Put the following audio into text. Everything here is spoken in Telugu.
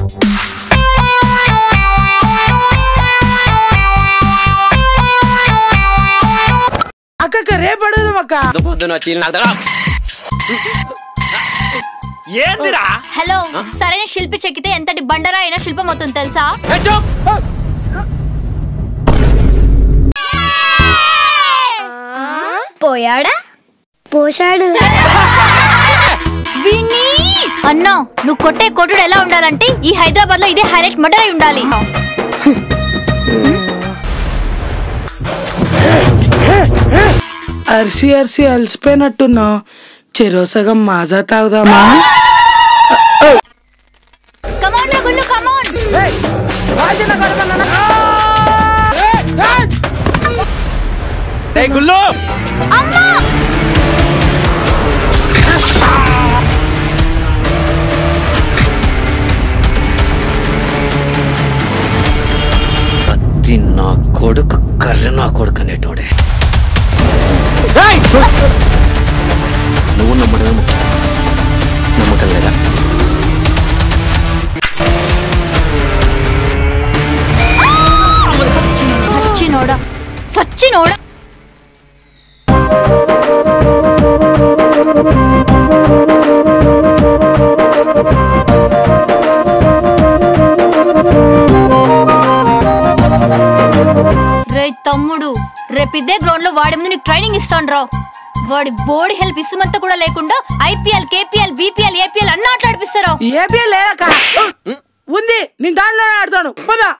అక్క రేపు అడుగుదాం అక్క పొద్దు పొద్దున వచ్చి నాకు దగ్గర ఏందిరా హలో సరైన శిల్పి చెక్కితే ఎంతటి బండరా అయినా శిల్పం అవుతుంది తెలుసా ఏ చూప్. పోయాడా పోశాడు విని అన్నా నువ్వు కొట్టే కొట్టుడు ఎలా ఉండాలంటే ఈ హైదరాబాద్ లో ఇదే హైలైట్ మర్డర్ అయి ఉండాలి అరిసి అరిసి అలసిపోయినట్టున్నావు చెరో సగం మాజా తాగుదామా కమాన్ రా గుల్లు కమాన్ ఏయ్ గుల్లు అమ్మా అది నా కొడుకు కర్ర నా కొడుకు అనేటోడే నువ్వు నమ్మడమే ముఖ్యం నమ్మకం లేదా సచ్చినోడా సచ్చినోడా రే తమ్ముడు రేపు ఇదే గ్రౌండ్ లో వాడి ముందు నీకు ట్రైనింగ్ ఇస్తాను రా వాడి బోర్డు హెల్ప్ ఇసుమంతా కూడా లేకుండా ఐపీఎల్ కేపీఎల్ బీపీఎల్ ఏపీఎల్ అన్న ఆటలాడిపిస్తారా ఏపీ లేదక్క ఉంది నేను దాంట్లోనే ఆడతాను పదా